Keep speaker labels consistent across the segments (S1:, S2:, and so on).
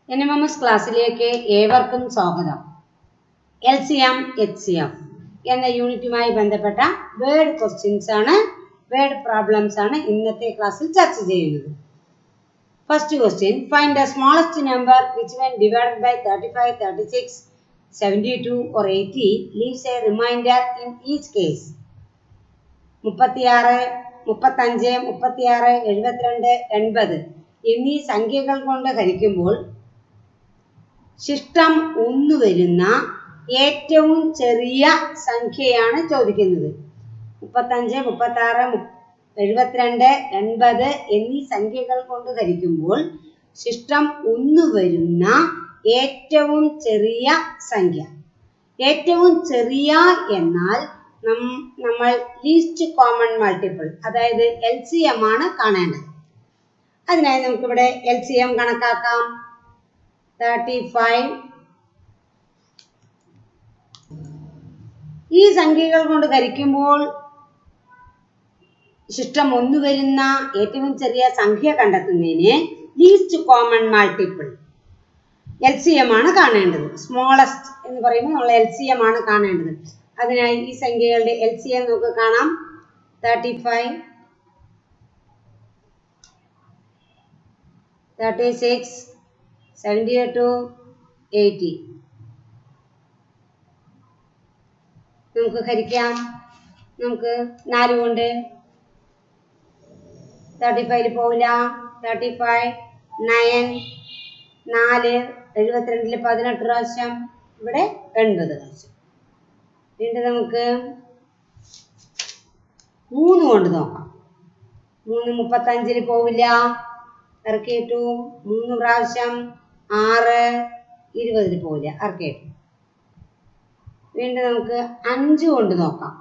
S1: N M M S ക്ലാസ്സിലേക്ക് ഏവർക്കും സ്വാഗതം L C M H C M എന്ന യൂണിറ്റുമായി ബന്ധപ്പെട്ട വേർഡ് ക്വസ്റ്റ്യൻസ് ആണ് വേർഡ് പ്രോബ്ലംസ് ആണ് ഇന്നത്തെ ക്ലാസ്സിൽ ചർച്ച ചെയ്യുന്നത് first question find the smallest number which when divided by thirty five thirty six seventy two or eighty leaves a remainder in each case മുപ്പത്തിയാറ് മുപ്പത്തഞ്ച് മുപ്പത്തിയാറ് എഴുപത്തിരണ്ട് എൺപത് എന്നീ സംഖ്യകൾ കൊണ്ട് ഹരിക്കുമ്പോൾ ശിഷ്ടം ഒന്ന് വരുന്ന ഏറ്റവും ചെറിയ സംഖ്യയാണ് ചോദിക്കുന്നത് മുപ്പത്തഞ്ച് മുപ്പത്താറ് എഴുപത്തിരണ്ട് എൺപത് എന്നീ സംഖ്യകൾ കൊണ്ട് ഹരിക്കുമ്പോൾ ശിഷ്ടം ഒന്ന് വരുന്ന ഏറ്റവും ചെറിയ സംഖ്യ ഏറ്റവും ചെറിയ എന്നാൽ നം- നമ്മൾ ലീസ്റ്റ് കോമൺ മൾട്ടിപ്പിൾ അതായത് എൽ സി എം ആണ് കാണേണ്ടത് അതിനായി നമുക്കിവിടെ എൽ സി എം കണക്കാക്കാം തേർട്ടി ഫൈവ് ഈ സംഖ്യകൾ കൊണ്ട് ഹരിക്കുമ്പോൾ ശിഷ്ടം ഒന്ന് വരുന്ന ഏറ്റവും ചെറിയ സംഖ്യ കണ്ടെത്തുന്നതിന് least common multiple L C M ആണ് കാണേണ്ടത് സ്മോളസ്റ്റ് എന്ന് പറയുമ്പോൾ നമ്മൾ എൽ സി എം ആണ് കാണേണ്ടത് അതിനായി ഈ സംഖ്യകളുടെ എൽ സി എം നമുക്ക് കാണാം thirty five thirty six seventy two eighty നമുക്ക് ഹരിക്കാം നമുക്ക് നാല് കൊണ്ട് തേർട്ടി ഫൈവില് പോവില്ല തേർട്ടി ഫൈവ് നയൻ നാല് എഴുപത്തിരണ്ടില് പതിനെട്ട് പ്രാവശ്യം ഇവിടെ എൺപത് പ്രാവശ്യം വീണ്ടും നമുക്ക് മൂന്ന് കൊണ്ട് നോക്കാം മൂന്ന് മുപ്പത്തഞ്ചില് പോവില്ല ഇറക്കിയിട്ടു മൂന്ന് പ്രാവശ്യം ആറ് ഇരുപതിൽ പോവില്ല ഇറക്കിയിട്ടു വീണ്ടും നമുക്ക് അഞ്ച് കൊണ്ട് നോക്കാം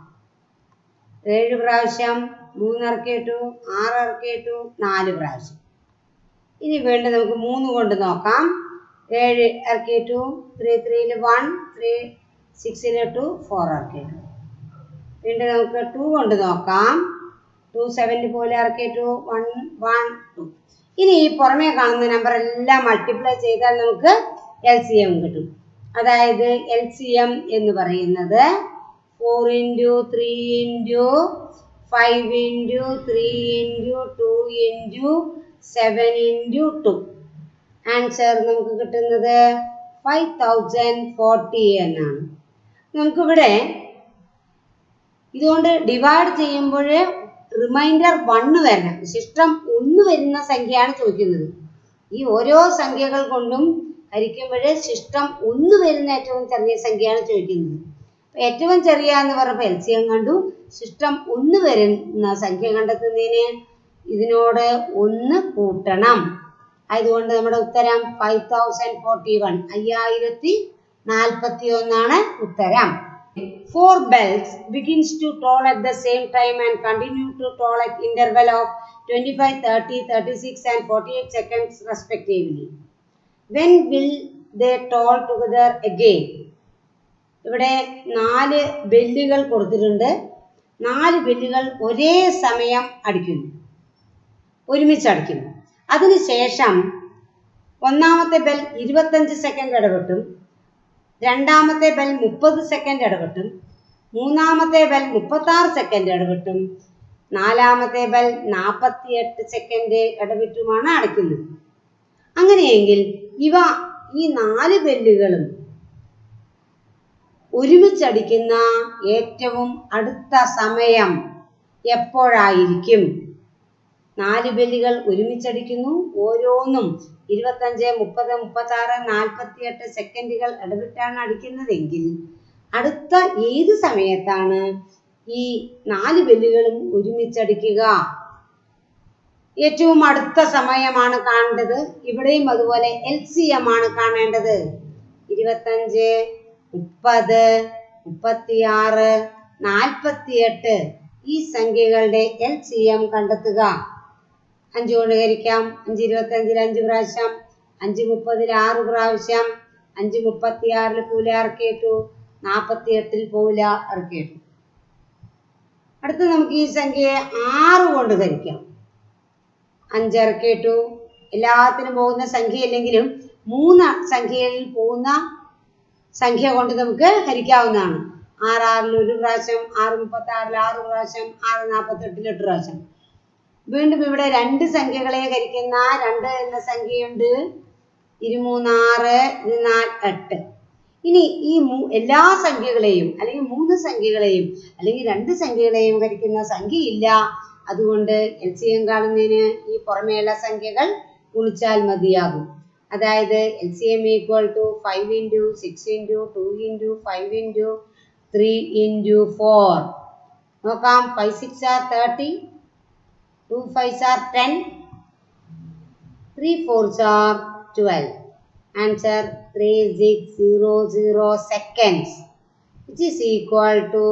S1: ഏഴ് പ്രാവശ്യം മൂന്ന് ഇറക്കിയിട്ടു ആറ് ഇറക്കിയിട്ടു നാല് പ്രാവശ്യം ഇനി വീണ്ടും നമുക്ക് മൂന്ന് കൊണ്ട് നോക്കാം ഏഴ് ഇറക്കിയിട്ടു ത്രീ ത്രീയിൽ വൺ ത്രീ സിക്സിൽ ടു ഫോർ ഇറക്കിയിട്ടു വീണ്ടും നമുക്ക് ടു കൊണ്ട് നോക്കാം ടു സെവനിൽ പോലെ ഇറക്കിയിട്ടു വൺ വൺ ടു ഇനി ഈ പുറമേ കാണുന്ന നമ്പർ എല്ലാം മൾട്ടിപ്ലൈ ചെയ്താൽ നമുക്ക് എൽ സി എം കിട്ടും അതായത് എൽ സി എം എന്ന് പറയുന്നത് four into three into five into three into two into seven into two answer നമുക്ക് കിട്ടുന്നത് ഫൈവ് തൗസൻഡ് ഫോർട്ടി എന്നാണ് നമുക്കിവിടെ ഇതുകൊണ്ട് ഡിവൈഡ് ചെയ്യുമ്പോൾ റിമൈൻഡർ വണ്ണ് വരണം ശിഷ്ടം ഒന്ന് വരുന്ന സംഖ്യയാണ് ചോദിക്കുന്നത് ഈ ഓരോ സംഖ്യകൾ കൊണ്ടും ഹരിക്കുമ്പോൾ ശിഷ്ടം ഒന്ന് വരുന്ന ഏറ്റവും ചെറിയ സംഖ്യയാണ് ചോദിക്കുന്നത് അപ്പൊ ഏറ്റവും ചെറിയ എന്ന് പറഞ്ഞപ്പോൾ എൽ സി എം കണ്ടു ശിഷ്ടം ഒന്ന് വരുന്ന സംഖ്യ കണ്ടെത്തുന്നതിന് ഇതിനോട് ഒന്ന് കൂട്ടണം അതുകൊണ്ട് നമ്മുടെ ഉത്തരം ഫൈവ് തൗസൻഡ് ഫോർട്ടി വൺ അയ്യായിരത്തി നാൽപ്പത്തി ഒന്നാണ് ഉത്തരം four bells begins to toll at the same time and continue to toll at interval of twenty five thirty thirty six and forty eight seconds respectively when will they toll together again ഇവിടെ നാല് ബെല്ലുകൾ കൊടുത്തിട്ടുണ്ട് നാല് ബെല്ലുകൾ ഒരേ സമയം അടിക്കുന്നു ഒരുമിച്ച് അടിക്കുന്നു അതിനുശേഷം ഒന്നാമത്തെ ബെൽ ഇരുപത്തഞ്ച് സെക്കൻഡ് ഇടപെട്ടും രണ്ടാമത്തെ ബെൽ മുപ്പത് സെക്കൻഡ് ഇടപെട്ടും മൂന്നാമത്തെ ബെൽ മുപ്പത്താറ് സെക്കൻഡ് ഇടപെട്ടും നാലാമത്തെ ബെൽ നാൽപ്പത്തിയെട്ട് സെക്കൻഡ് ഇടവിട്ടുമാണ് അടയ്ക്കുന്നത് അങ്ങനെയെങ്കിൽ ഇവ ഈ നാല് ബെല്ലുകളും ഒരുമിച്ചടിക്കുന്ന ഏറ്റവും അടുത്ത സമയം എപ്പോഴായിരിക്കും നാല് ബെല്ലുകൾ ഒരുമിച്ചടിക്കുന്നു ഓരോന്നും ഇരുപത്തഞ്ച് മുപ്പത് മുപ്പത്താറ് നാൽപ്പത്തിയെട്ട് സെക്കൻഡുകൾ ഇടവിട്ടാണ് അടിക്കുന്നതെങ്കിൽ അടുത്ത ഏത് സമയത്താണ് ഈ നാല് ബെല്ലുകളും ഒരുമിച്ചടിക്കുക ഏറ്റവും അടുത്ത സമയമാണ് കാണേണ്ടത് ഇവിടെയും അതുപോലെ എൽ സി എം ആണ് കാണേണ്ടത് ഇരുപത്തഞ്ച് മുപ്പത് മുപ്പത്തിയാറ് നാൽപ്പത്തിയെട്ട് ഈ സംഖ്യകളുടെ എൽ സി എം കണ്ടെത്തുക അഞ്ച് കൊണ്ട് ഹരിക്കാം അഞ്ച് ഇരുപത്തഞ്ചിൽ അഞ്ച് പ്രാവശ്യം അഞ്ച് മുപ്പതിൽ ആറ് പ്രാവശ്യം അഞ്ച് മുപ്പത്തിയാറിൽ പൂല ഇറക്കിയിട്ടു നാൽപ്പത്തി എട്ടിൽ പൂല ഇറക്കിയിട്ടു അടുത്ത് നമുക്ക് ഈ സംഖ്യയെ ആറ് കൊണ്ട് ഹരിക്കാം അഞ്ച് ഇറക്കിയിട്ടു എല്ലാത്തിനും പോകുന്ന സംഖ്യ ഇല്ലെങ്കിലും മൂന്ന് സംഖ്യയിൽ പോകുന്ന സംഖ്യ കൊണ്ട് നമുക്ക് ഹരിക്കാവുന്നതാണ് ആറ് ആറിൽ ഒരു പ്രാവശ്യം ആറ് മുപ്പത്തി ആറിൽ ആറ് പ്രാവശ്യം ആറ് നാൽപ്പത്തി എട്ടിൽ എട്ട് പ്രാവശ്യം വീണ്ടും ഇവിടെ രണ്ട് സംഖ്യകളെ ഹരിക്കുന്ന രണ്ട് എന്ന സംഖ്യയുണ്ട് ഇരുമൂന്നാറ് ഇരുനാല് എട്ട് ഇനി ഈ മൂ- എല്ലാ സംഖ്യകളെയും അല്ലെങ്കിൽ മൂന്ന് സംഖ്യകളെയും അല്ലെങ്കിൽ രണ്ട് സംഖ്യകളെയും ഹരിക്കുന്ന സംഖ്യയില്ല അതുകൊണ്ട് എൽ സി എം കാണുന്നതിന് ഈ പുറമേയുള്ള സംഖ്യകൾ ഗുണിച്ചാൽ മതിയാകും അതായത് L C M equal to five into six into two into five into three into four നോക്കാം five six are thirty two five are ten three fours are twelve answer three six zero zero seconds which is equal to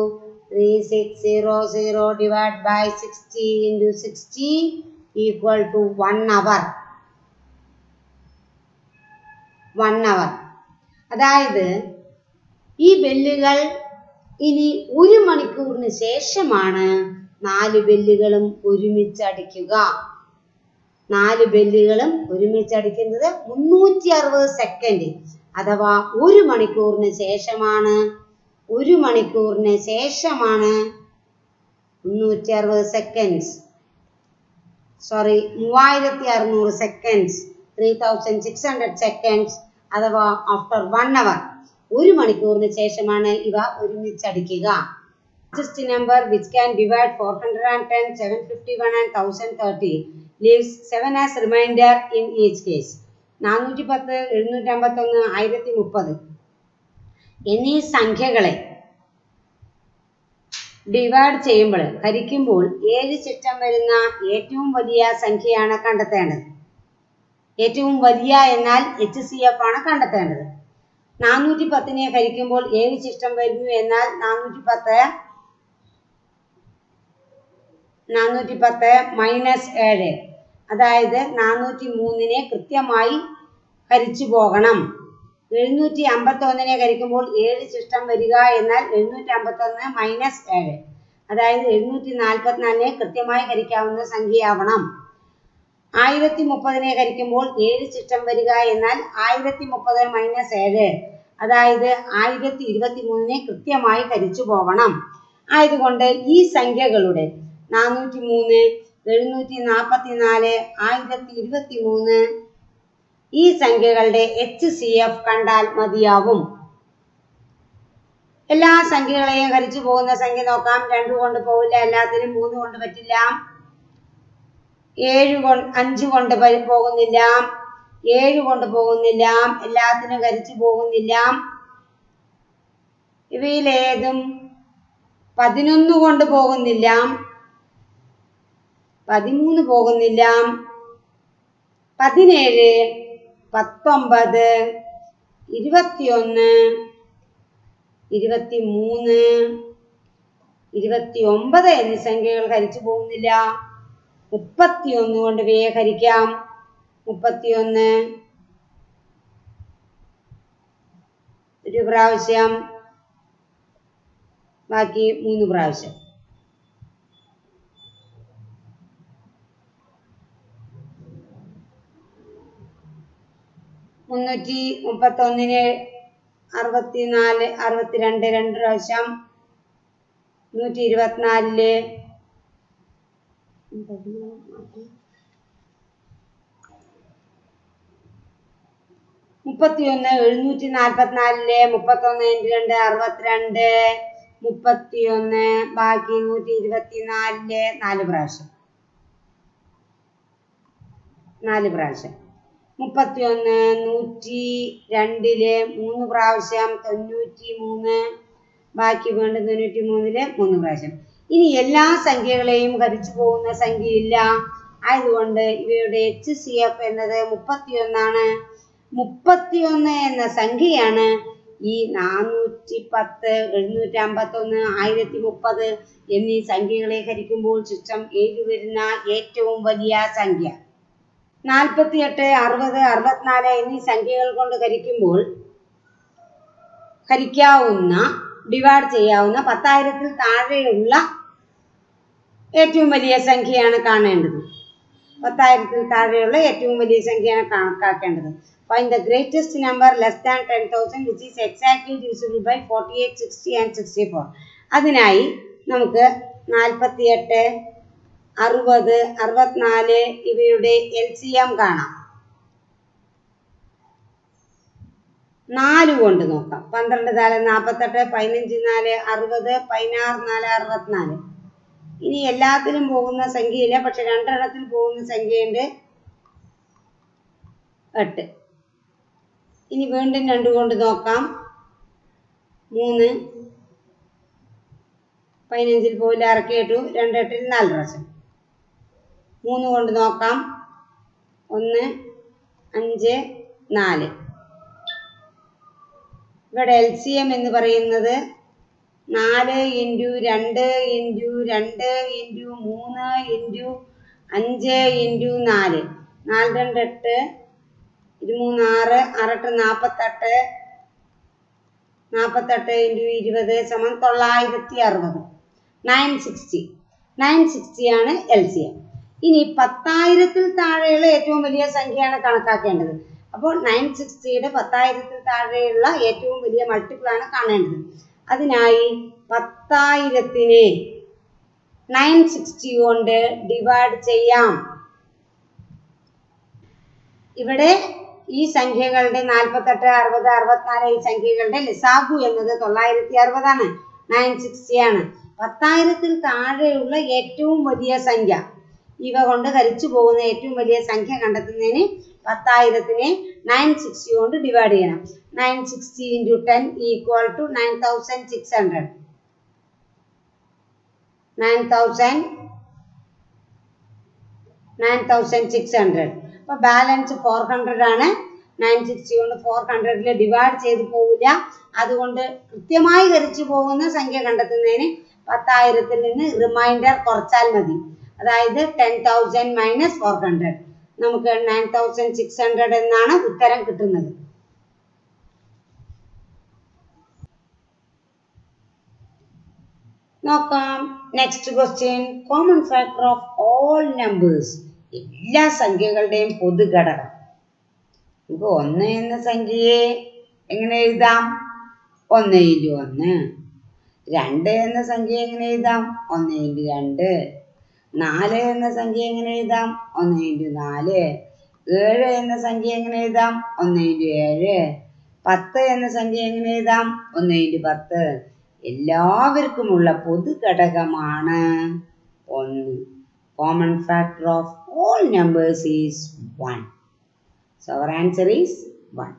S1: 3600 divided by 60 into 60 equal to 1 hour. 1 hour. അതായത് ഈ ബെല്ലുകൾ ഇനി ഒരു മണിക്കൂറിന് ശേഷമാണ് നാല് ബെല്ലുകളും ഒരുമിച്ചടിക്കുക നാല് ബെല്ലുകളും ഒരുമിച്ചടിക്കുന്നത് മുന്നൂറ്റി അറുപത് സെക്കൻഡ് അഥവാ ഒരു മണിക്കൂറിന് ശേഷമാണ് ഒരു മണിക്കൂറിന് ശേഷമാണ് മുന്നൂറ്റി അറുപത് സെക്കൻഡ്സ് സോറി മൂവായിരത്തി അറുന്നൂറ് seconds three thousand six hundred seconds അഥവാ ആഫ്റ്റർ വൺ അവർ ഒരു മണിക്കൂറിന് ശേഷമാണ് ഇവ ഒരുമിച്ചടിക്കുക largest number which can divide four hundred and ten seven fifty one and thousand thirty leaves seven as remainder in each case നാനൂറ്റി പത്ത് എഴുന്നൂറ്റി അമ്പത്തൊന്ന് ആയിരത്തി മുപ്പത് എന്നീ സംഖ്യകളെ ഡിവൈഡ് ചെയ്യുമ്പോൾ ഹരിക്കുമ്പോൾ ഏഴ് ചിട്ടം വരുന്ന ഏറ്റവും വലിയ സംഖ്യയാണ് കണ്ടെത്തേണ്ടത് ഏറ്റവും വലിയ എന്നാൽ എച്ച് സി എഫ് ആണ് കണ്ടെത്തേണ്ടത് നാനൂറ്റി പത്തിനെ ഹരിക്കുമ്പോൾ ഏഴ് ചിഷ്ടം വരുന്നു എന്നാൽ നാനൂറ്റി പത്ത് നാനൂറ്റി പത്ത് മൈനസ് ഏഴ് അതായത് നാനൂറ്റി മൂന്നിനെ കൃത്യമായി ഹരിച്ചു പോകണം എഴുന്നൂറ്റി അമ്പത്തി ഒന്നിനെ ഹരിക്കുമ്പോൾ ഏഴ് ശിഷ്ടം വരിക എന്നാൽ എഴുന്നൂറ്റി അമ്പത്തി ഒന്ന് മൈനസ് ഏഴ് അതായത് എഴുന്നൂറ്റി നാൽപ്പത്തിനാലിനെ കൃത്യമായി ഹരിക്കാവുന്ന സംഖ്യയാവണം ആയിരത്തി മുപ്പതിനെ ഹരിക്കുമ്പോൾ ഏഴ് ശിഷ്ടം വരിക എന്നാൽ ആയിരത്തി മുപ്പത് മൈനസ് ഏഴ് അതായത് ആയിരത്തി ഇരുപത്തി മൂന്നിനെ കൃത്യമായി ഹരിച്ചു പോകണം ആയതുകൊണ്ട് ഈ സംഖ്യകളുടെ നാനൂറ്റി മൂന്ന് എഴുന്നൂറ്റി നാൽപ്പത്തി നാല് ആയിരത്തി ഇരുപത്തി മൂന്ന് ഈ സംഖ്യകളുടെ എച്ച് സി എഫ് കണ്ടാൽ മതിയാവും എല്ലാ സംഖ്യകളെയും ഹരിച്ചു പോകുന്ന സംഖ്യ നോക്കാം രണ്ടു കൊണ്ട് പോവില്ല എല്ലാത്തിനും മൂന്ന് കൊണ്ട് പറ്റില്ല ഏഴ് കൊണ്ട് അഞ്ച് കൊണ്ട് പ- പോകുന്നില്ല ഏഴ് കൊണ്ട് പോകുന്നില്ല എല്ലാത്തിനും ഹരിച്ചു പോകുന്നില്ല ഇവയിലേതും പതിനൊന്ന് കൊണ്ട് പോകുന്നില്ല പതിമൂന്ന് പോകുന്നില്ല പതിനേഴ് പത്തൊമ്പത് ഇരുപത്തിയൊന്ന് ഇരുപത്തി മൂന്ന് ഇരുപത്തി ഒമ്പത് എന്നീ സംഖ്യകൾ ഹരിച്ചു പോകുന്നില്ല മുപ്പത്തിയൊന്ന് കൊണ്ട് ഇവയെ ഹരിക്കാം മുപ്പത്തിയൊന്ന് ഒരു പ്രാവശ്യം ബാക്കി മൂന്ന് പ്രാവശ്യം മുന്നൂറ്റി മുപ്പത്തൊന്നിന് അറുപത്തിനാല് അറുപത്തിരണ്ട് രണ്ട് പ്രാവശ്യം നൂറ്റി ഇരുപത്തിനാലില് മുപ്പത്തിയൊന്ന് എഴുന്നൂറ്റി നാൽപ്പത്തിനാലില് മുപ്പത്തൊന്ന് ഇൻറ്റു രണ്ട് അറുപത്തിരണ്ട് മുപ്പത്തിയൊന്ന് ബാക്കി നൂറ്റി ഇരുപത്തിനാലില് നാല് പ്രാവശ്യം നാല് പ്രാവശ്യം മുപ്പത്തിയൊന്ന് നൂറ്റി രണ്ടില് മൂന്ന് പ്രാവശ്യം തൊണ്ണൂറ്റി മൂന്ന് ബാക്കി വീണ്ടും തൊണ്ണൂറ്റി മൂന്നില് മൂന്ന് പ്രാവശ്യം ഇനി എല്ലാ സംഖ്യകളെയും ഹരിച്ചു പോകുന്ന സംഖ്യയില്ല ആയതുകൊണ്ട് ഇവയുടെ എച്ച് സി എഫ് എന്നത് മുപ്പത്തിയൊന്നാണ് മുപ്പത്തിയൊന്ന് എന്ന സംഖ്യയാണ് ഈ നാനൂറ്റി പത്ത് എഴുന്നൂറ്റി അമ്പത്തൊന്ന് ആയിരത്തി മുപ്പത് എന്നീ സംഖ്യകളെ ഹരിക്കുമ്പോൾ ശിഷ്ടം ഏഴ് വരുന്ന ഏറ്റവും വലിയ സംഖ്യ നാൽപ്പത്തിയെട്ട് അറുപത് അറുപത്തിനാല് എന്നീ സംഖ്യകൾ കൊണ്ട് ഹരിക്കുമ്പോൾ ഹരിക്കാവുന്ന ഡിവൈഡ് ചെയ്യാവുന്ന പത്തായിരത്തിൽ താഴെയുള്ള ഏറ്റവും വലിയ സംഖ്യയാണ് കാണേണ്ടത് പത്തായിരത്തിൽ താഴെയുള്ള ഏറ്റവും വലിയ സംഖ്യയാണ് കണക്കാക്കേണ്ടത് find the greatest number less than ten thousand which is exactly divisible by forty eight sixty and sixty four അതിനായി നമുക്ക് നാൽപ്പത്തിയെട്ട് അറുപത് അറുപത്തിനാല് ഇവയുടെ എൽ സി എം കാണാം നാല് കൊണ്ട് നോക്കാം പന്ത്രണ്ട് നാല് നാൽപ്പത്തെട്ട് പതിനഞ്ച് നാല് അറുപത് പതിനാറ് നാല് അറുപത്തിനാല് ഇനി എല്ലാത്തിലും പോകുന്ന സംഖ്യയില്ല പക്ഷെ രണ്ടെണ്ണത്തിൽ പോകുന്ന സംഖ്യയുണ്ട് എട്ട് ഇനി വീണ്ടും രണ്ട് കൊണ്ട് നോക്കാം മൂന്ന് പതിനഞ്ചിൽ പോയില്ല ഇറക്കി ഇട്ടു രണ്ടെട്ടിൽ നാല് പ്രാവശ്യം മൂന്ന് കൊണ്ട് നോക്കാം ഒന്ന് അഞ്ച് നാല് ഇവിടെ എൽ സി എം എന്ന് പറയുന്നത് നാല് ഇൻറ്റു രണ്ട് ഇൻറ്റു രണ്ട് ഇൻറ്റു മൂന്ന് ഇൻറ്റു അഞ്ച് ഇൻറ്റു നാല് നാല് രണ്ട് എട്ട് ഇരുമൂന്ന് ആറ് ആറെട്ട് നാൽപ്പത്തെട്ട് നാൽപ്പത്തെട്ട് ഇൻറ്റു ഇരുപത് സമം തൊള്ളായിരത്തി അറുപത് നയൻ സിക്സ്റ്റി നയൻ സിക്സ്റ്റിയാണ് എൽ സി എം ഇനി പത്തായിരത്തിൽ താഴെയുള്ള ഏറ്റവും വലിയ സംഖ്യയാണ് കണക്കാക്കേണ്ടത് അപ്പോൾ നയൻ സിക്സ്റ്റിയുടെ പത്തായിരത്തിൽ താഴെയുള്ള ഏറ്റവും വലിയ മൾട്ടിപ്പിൾ ആണ് കാണേണ്ടത് അതിനായി പത്തായിരത്തിനെ നയൻ സിക്സ്റ്റി കൊണ്ട് ഡിവൈഡ് ചെയ്യാം ഇവിടെ ഈ സംഖ്യകളുടെ നാൽപ്പത്തെട്ട് അറുപത് അറുപത്തിനാല് ഈ സംഖ്യകളുടെ ലിസാഗു എന്നത് തൊള്ളായിരത്തി അറുപതാണ് നയൻ സിക്സ്റ്റി ആണ് പത്തായിരത്തിൽ താഴെയുള്ള ഏറ്റവും വലിയ സംഖ്യ ഇവ കൊണ്ട് ഹരിച്ചു പോകുന്ന ഏറ്റവും വലിയ സംഖ്യ കണ്ടെത്തുന്നതിന് പത്തായിരത്തിനെ നയൻ സിക്സ്റ്റി കൊണ്ട് ഡിവൈഡ് ചെയ്യണം nine sixty into ten equal to nine thousand six hundred nine thousand nine thousand six hundred അപ്പോൾ ബാലൻസ് ഫോർ ഹൺഡ്രഡ് ആണ് നയൻ സിക്സ്റ്റി കൊണ്ട് ഫോർ ഹൺഡ്രഡിൽ ഡിവൈഡ് ചെയ്ത് പോവില്ല അതുകൊണ്ട് കൃത്യമായി ഹരിച്ചു പോകുന്ന സംഖ്യ കണ്ടെത്തുന്നതിന് പത്തായിരത്തിൽ നിന്ന് റിമൈൻഡർ കുറച്ചാൽ മതി അതായത് ten thousand minus four hundred നമുക്ക് നയൻ തൗസൻഡ് സിക്സ് ഹൺഡ്രഡ് എന്നാണ് ഉത്തരം കിട്ടുന്നത് നോക്കാം next question common factor of all numbers എല്ലാ സംഖ്യകളുടെയും പൊതുഘടകം ഇപ്പൊ ഒന്ന് എന്ന സംഖ്യയെ എങ്ങനെ എഴുതാം ഒന്ന് ഇൻറ്റു ഒന്ന് രണ്ട് എന്ന സംഖ്യ എങ്ങനെ എഴുതാം ഒന്ന് ഇൻറ്റു രണ്ട് നാല് എന്ന സംഖ്യ എങ്ങനെ എഴുതാം ഒന്ന് ഇൻറ്റു നാല് ഏഴ് എന്ന സംഖ്യ എങ്ങനെ എഴുതാം ഒന്ന് ഇൻറ്റു ഏഴ് പത്ത് എന്ന സംഖ്യ എങ്ങനെ എഴുതാം ഒന്ന് ഇൻറ്റു പത്ത് എല്ലാവർക്കുമുള്ള പൊതു ഘടകമാണ് ഒന്ന് common factor of all numbers is one so our answer is one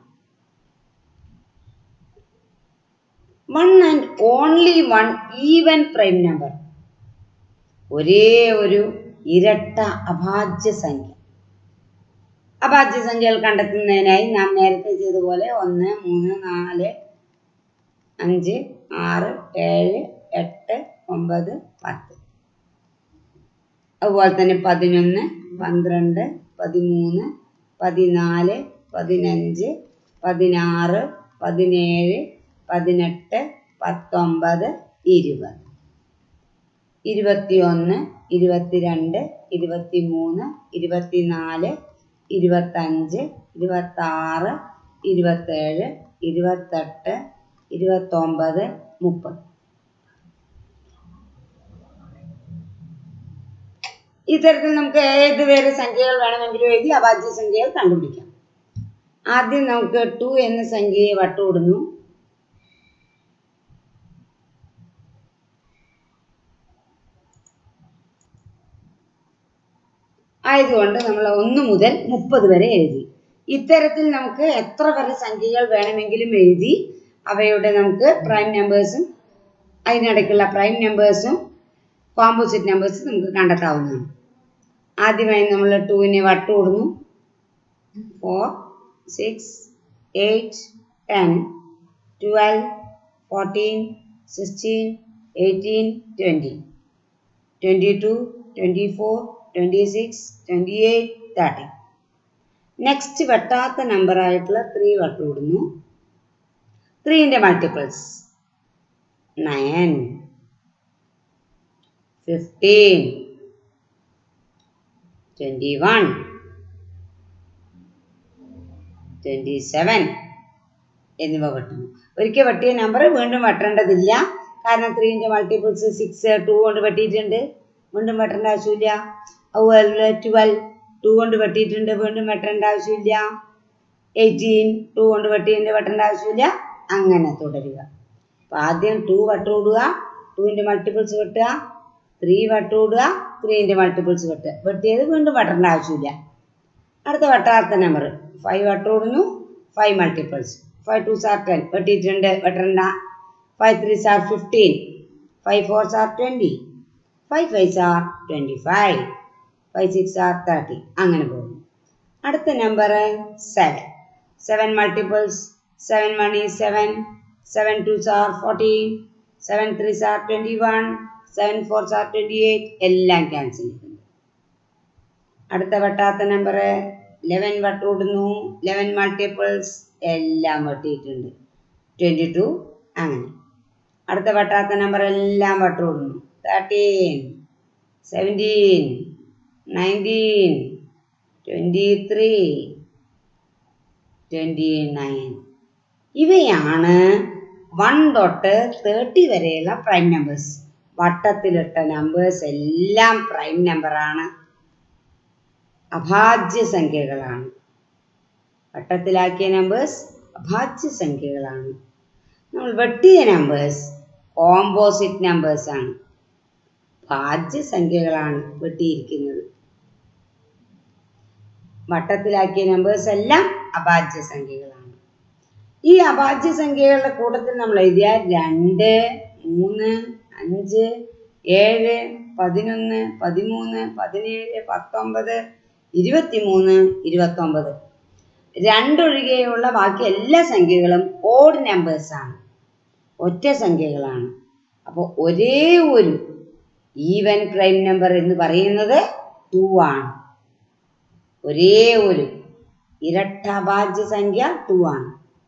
S1: one and only one even prime number ഒരേ ഒരു ഇരട്ട അഭാജ്യ സംഖ്യ അഭാജ്യ സംഖ്യകൾ കണ്ടെത്തുന്നതിനായി നാം നേരത്തെ ചെയ്തതുപോലെ ഒന്ന് മൂന്ന് നാല് അഞ്ച് ആറ് ഏഴ് എട്ട് ഒമ്പത് പത്ത് അതുപോലെ തന്നെ പതിനൊന്ന് പന്ത്രണ്ട് പതിമൂന്ന് പതിനാല് പതിനഞ്ച് പതിനാറ് പതിനേഴ് പതിനെട്ട് പത്തൊമ്പത് ഇരുപത് ഇരുപത്തിയൊന്ന് ഇരുപത്തിരണ്ട് ഇരുപത്തിമൂന്ന് ഇരുപത്തിനാല് ഇരുപത്തഞ്ച് ഇരുപത്താറ് ഇരുപത്തേഴ് ഇരുപത്തെട്ട് ഇരുപത്തൊമ്പത് മുപ്പത് ഇത്തരത്തിൽ നമുക്ക് ഏത് പേര് സംഖ്യകൾ വേണമെങ്കിലും എഴുതി അഭാജ്യ സംഖ്യകൾ കണ്ടുപിടിക്കാം ആദ്യം നമുക്ക് ടു എന്ന സംഖ്യയെ വട്ടുവിടുന്നു ആയതുകൊണ്ട് നമ്മൾ ഒന്ന് മുതൽ മുപ്പത് വരെ എഴുതി ഇത്തരത്തിൽ നമുക്ക് എത്ര വരെ സംഖ്യകൾ വേണമെങ്കിലും എഴുതി അവയുടെ നമുക്ക് പ്രൈം നമ്പേഴ്സും അതിനിടയ്ക്കുള്ള പ്രൈം നമ്പേഴ്സും കോമ്പോസിറ്റ് നമ്പേഴ്സും നമുക്ക് കണ്ടെത്താവുന്നതാണ് ആദ്യമായി നമ്മൾ ടൂവിനെ വട്ടുകൂടുന്നു four six eight ten twelve fourteen sixteen eighteen twenty twenty two twenty four twenty six twenty eight thirty next വെട്ടാത്ത നമ്പർ ആയിട്ടുള്ള ത്രീ വട്ടുകൂടുന്നു ത്രീൻ്റെ multiples nine fifteen twenty one twenty seven എന്നിവ വെട്ടുന്നു ഒരിക്കൽ വെട്ടിയ നമ്പർ വീണ്ടും വെട്ടേണ്ടതില്ല കാരണം ത്രീൻ്റെ മൾട്ടിപ്പിൾസ് സിക്സ് ടു കൊണ്ട് വെട്ടിയിട്ടുണ്ട് വീണ്ടും വെട്ടേണ്ട ആവശ്യമില്ല അതുപോലെ ട്വൽവ് ടു കൊണ്ട് വെട്ടിയിട്ടുണ്ട് വീണ്ടും വെട്ടേണ്ട ആവശ്യമില്ല എയ്റ്റീൻ ടു കൊണ്ട് വെട്ടിയിട്ടുണ്ട് വെട്ടേണ്ട ആവശ്യമില്ല അങ്ങനെ തുടരുക അപ്പം ആദ്യം ടു വട്ടമിടുക ടുവിൻ്റെ മൾട്ടിപ്പിൾസ് വെട്ടുക ത്രീ വട്ടമിടുക ത്രീൻ്റെ മൾട്ടിപ്പിൾസ് വെട്ടുക വെട്ടിയത് വീണ്ടും വെട്ടേണ്ട ആവശ്യമില്ല അടുത്ത വെട്ടാത്ത നമ്പർ ഫൈവ് വട്ടമിടുന്നു five multiples five two are ten വെട്ടിയിട്ടുണ്ട് വെട്ടണ്ട five three are fifteen five four are twenty five five are twenty five five six are thirty അങ്ങനെ പോകുന്നു അടുത്ത number seven seven multiples seven one ഈ seven seven two are fourteen seven three are twenty one seven four are twenty eight എല്ലാം cancel ചെയ്യുന്നു അടുത്ത വെട്ടാത്ത number eleven വട്ടമിടുന്നു eleven multiples എല്ലാം വെട്ടിയിട്ടുണ്ട് ട്വൻറ്റി ടു അങ്ങനെ അടുത്ത വെട്ടാത്ത നമ്പർ എല്ലാം വട്ടമിടുന്നു thirteen seventeen nineteen twenty three twenty nine ഇവയാണ് വൺ തൊട്ട് തേർട്ടി വരെയുള്ള പ്രൈം നമ്പേഴ്സ് വട്ടത്തിലിട്ട നമ്പേഴ്സ് എല്ലാം പ്രൈം നമ്പറാണ് അഭാജ്യ സംഖ്യകളാണ് വട്ടത്തിലാക്കിയ നമ്പേഴ്സ് അഭാജ്യ സംഖ്യകളാണ് നമ്മൾ വെട്ടിയ നമ്പേഴ്സ് കോമ്പോസിറ്റ് നമ്പേഴ്സ് ആണ് ഭാജ്യ സംഖ്യകളാണ് വെട്ടിയിരിക്കുന്നത് വട്ടത്തിലാക്കിയ നമ്പേഴ്സ് എല്ലാം അഭാജ്യ സംഖ്യകളാണ് ഈ അഭാജ്യ സംഖ്യകളുടെ കൂട്ടത്തിൽ നമ്മൾ എഴുതിയാൽ രണ്ട് മൂന്ന് അഞ്ച് ഏഴ് പതിനൊന്ന് പതിമൂന്ന് പതിനേഴ് പത്തൊമ്പത് ഇരുപത്തിമൂന്ന് ഇരുപത്തൊമ്പത് രണ്ടൊഴികെയുള്ള ബാക്കി എല്ലാ സംഖ്യകളും ഓഡ് നമ്പേഴ്സാണ് ഒറ്റ സംഖ്യകളാണ് അപ്പോൾ ഒരേ ഒരു ഈവൻ പ്രൈം നമ്പർ എന്ന് പറയുന്നത് ടു ആണ് ഒരേ ഒരു ഇരട്ട അഭാജ്യ സംഖ്യ ടു ആണ്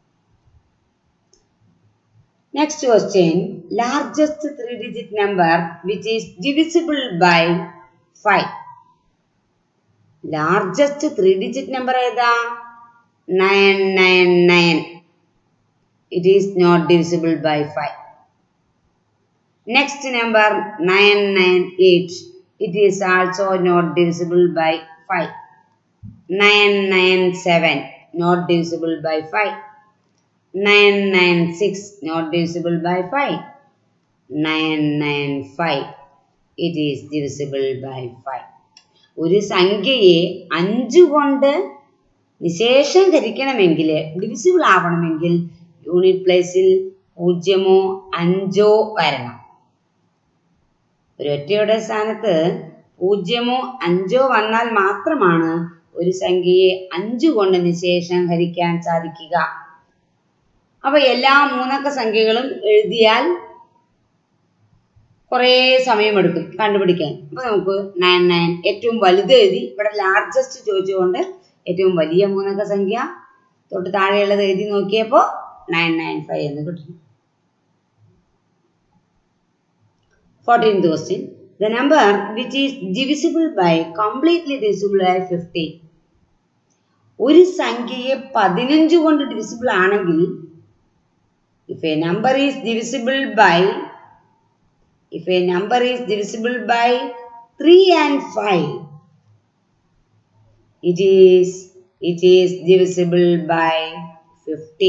S1: next question largest three digit number which is divisible by five largest three digit number ഏതാ nine nine nine it is not divisible by five next number nine nine eight it is also not divisible by five nine nine seven not divisible by five nine nine six not divisible by five nine nine five it is divisible by five ഒരു സംഖ്യയെ അഞ്ച് കൊണ്ട് നിശേഷം ധരിക്കണമെങ്കിൽ divisible ആവണമെങ്കിൽ unit പ്ലേസിൽ പൂജ്യമോ അഞ്ചോ വരണം ഒരൊറ്റയുടെ സ്ഥാനത്ത് പൂജ്യമോ അഞ്ചോ വന്നാൽ മാത്രമാണ് ഒരു സംഖ്യയെ അഞ്ചു കൊണ്ട് നിശേഷം ഹരിക്കാൻ സാധിക്കുക അപ്പൊ എല്ലാ മൂന്നക്ക സംഖ്യകളും എഴുതിയാൽ കുറേ സമയമെടുക്കും കണ്ടുപിടിക്കാൻ അപ്പൊ നമുക്ക് നയൻ നയൻ ഏറ്റവും വലുത് എഴുതി ഇവിടെ ലാർജസ്റ്റ് ചോദിച്ചുകൊണ്ട് ഏറ്റവും വലിയ മൂന്നക്ക സംഖ്യ തൊട്ട് താഴെയുള്ളത് എഴുതി നോക്കിയപ്പോൾ നയൻ നയൻ ഫൈവ് എന്ന് കിട്ടും fourteenth question the number which is divisible by completely divisible by fifty ഒരു സംഖ്യയെ പതിനഞ്ച് കൊണ്ട് ഡിവിസിബിൾ ആണെങ്കിൽ if a number is divisible by if a number is divisible by 3 and 5 it is it is divisible by 15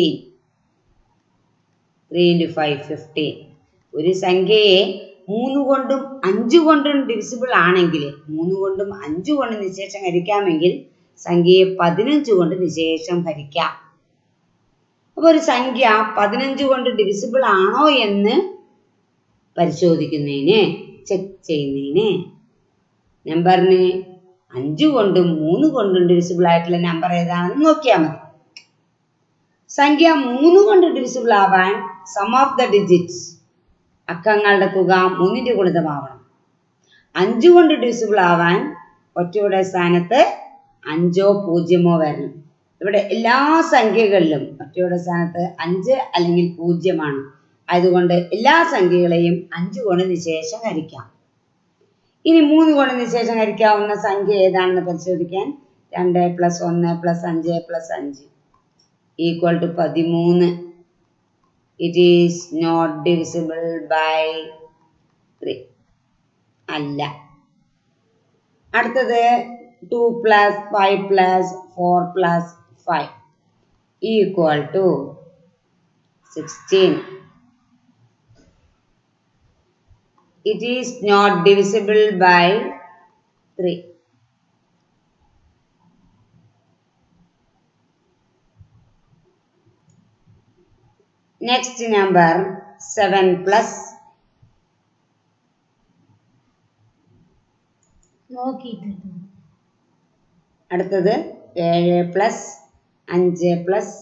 S1: 3 into 5 15 ഒരു സംഖ്യയെ മൂന്ന് കൊണ്ടും അഞ്ച് കൊണ്ടും ഡിവിസിബിൾ ആണെങ്കിൽ മൂന്ന് കൊണ്ടും അഞ്ച് കൊണ്ടും നിശേഷം ഹരിക്കാമെങ്കിൽ സംഖ്യയെ പതിനഞ്ച് കൊണ്ട് നിശേഷം ഹരിക്കാം അപ്പോൾ ഒരു സംഖ്യ പതിനഞ്ച് കൊണ്ട് ഡിവിസിബിൾ ആണോ എന്ന് പരിശോധിക്കുന്നതിന് ചെക്ക് ചെയ്യുന്നതിന് നമ്പറിന് അഞ്ച് കൊണ്ടും മൂന്ന് കൊണ്ടും ഡിവിസിബിൾ ആയിട്ടുള്ള നമ്പർ ഏതാണെന്ന് നോക്കിയാൽ മതി സംഖ്യ മൂന്ന് കൊണ്ട് ഡിവിസിബിൾ ആവാൻ സം ഓഫ് ദ ഡിജിറ്റ്സ് അക്കങ്ങളുടെ തുക മൂന്നിന്റെ ഗുണിതമാവണം അഞ്ച് കൊണ്ട് ഡിവിസിബിൾ ആവാൻ ഒറ്റയുടെ സ്ഥാനത്ത് അഞ്ചോ പൂജ്യമോ വരണം ഇവിടെ എല്ലാ സംഖ്യകളിലും ഒറ്റയുടെ സ്ഥാനത്ത് അഞ്ച് അല്ലെങ്കിൽ പൂജ്യമാണ് അതുകൊണ്ട് എല്ലാ സംഖ്യകളെയും അഞ്ച് കൊണ്ട് നിശേഷം ഹരിക്കാം ഇനി മൂന്ന് കൊണ്ട് നിശേഷം ഹരിക്കാവുന്ന സംഖ്യ ഏതാണെന്ന് പരിശോധിക്കാൻ രണ്ട് പ്ലസ് ഒന്ന് പ്ലസ് അഞ്ച് പ്ലസ് അഞ്ച് ഈക്വൽ ടു പതിമൂന്ന് it is not divisible by three അല്ല അടുത്തത് two plus five plus four plus five equal to sixteen it is not divisible by three next number seven plus
S2: നോക്കിയിട്ട്
S1: അടുത്തത് ഏഴ് plus അഞ്ച് plus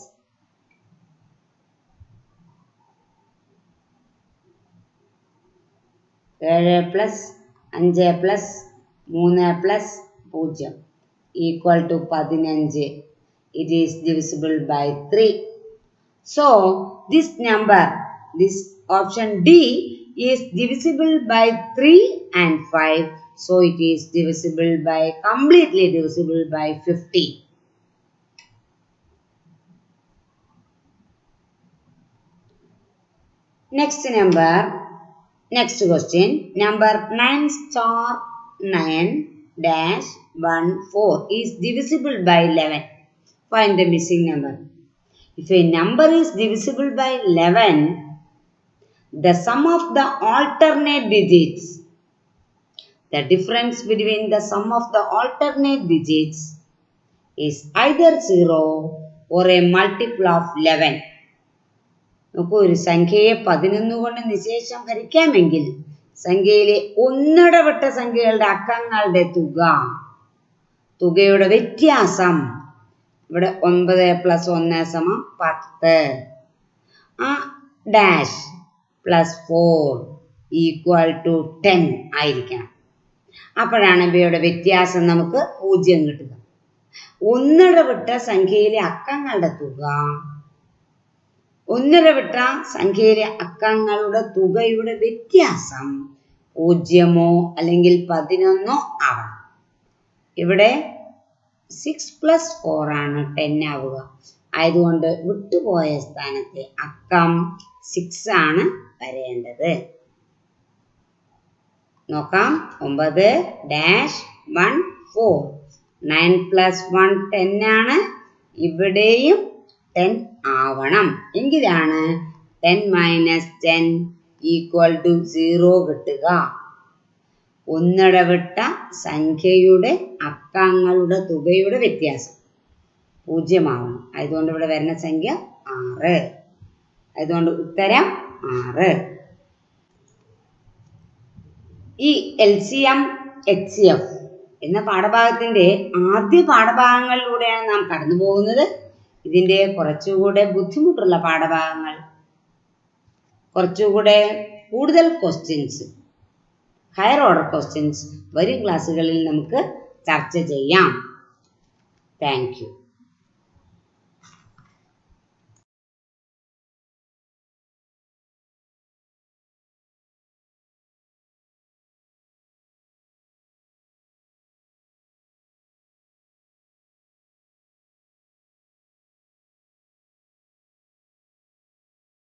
S1: ഏഴ് plus അഞ്ച് plus മൂന്ന് പ്ലസ് പൂജ്യം ഈക്വൽ ടു പതിനഞ്ച് it is divisible by three So this number, this option D is divisible by 3 and 5. So it is divisible by, completely divisible by 50. Next number, next question, number 9 star 9 dash 1 4 is divisible by 11. Find the missing number. If a number is divisible by 11, the sum of the alternate digits, the difference between the sum of the alternate digits is either 0 or a multiple of 11. നോക്കൂ ഒരു സംഖ്യയെ പതിനൊന്ന് കൊണ്ട് നിശേഷം ഹരിക്കാമെങ്കിൽ സംഖ്യയിലെ ഒന്നിടവിട്ട സംഖ്യകളുടെ അക്കങ്ങളുടെ തുക തുകയുടെ വ്യത്യാസം ഇവിടെ ഒൻപത് പ്ലസ് ഒന്ന് സമം പത്ത് ആ dash plus four equal to ten ആയിരിക്കണം അപ്പോഴാണ് ഇവയുടെ വ്യത്യാസം നമുക്ക് പൂജ്യം കിട്ടുക ഒന്നിടവിട്ട സംഖ്യയിലെ അക്കങ്ങളുടെ തുക ഒന്നിടവിട്ട സംഖ്യയിലെ അക്കങ്ങളുടെ തുകയുടെ വ്യത്യാസം പൂജ്യമോ അല്ലെങ്കിൽ പതിനൊന്നോ ആവണം ഇവിടെ സിക്സ് പ്ലസ് ഫോർ ആണ് ടെൻ ആവുക ആയതുകൊണ്ട് വിട്ടുപോയ സ്ഥാനത്തെ അക്കം സിക്സ് ആണ് വരേണ്ടത് നോക്കാം ഒമ്പത് dash one four nine plus one ten ആണ് ഇവിടെയും ടെൻ ആവണം എങ്കിലാണ് ten minus ten equal to zero കിട്ടുക ഒന്നിടവിട്ട സംഖ്യയുടെ അക്കങ്ങളുടെ തുകയുടെ വ്യത്യാസം പൂജ്യമാവണം അതുകൊണ്ട് ഇവിടെ വരുന്ന സംഖ്യ ആറ് അതുകൊണ്ട് ഉത്തരം ആറ് ഈ L C M H C F എന്ന പാഠഭാഗത്തിന്റെ ആദ്യ പാഠഭാഗങ്ങളിലൂടെയാണ് നാം കടന്നു പോകുന്നത് ഇതിന്റെ കുറച്ചുകൂടെ ബുദ്ധിമുട്ടുള്ള പാഠഭാഗങ്ങൾ കുറച്ചുകൂടെ കൂടുതൽ ക്വസ്റ്റ്യൻസ് ഹയർ ഓർഡർ ക്വസ്റ്റ്യൻസ് വരും ക്ലാസ്സുകളിൽ നമുക്ക് ചർച്ച ചെയ്യാം താങ്ക് യു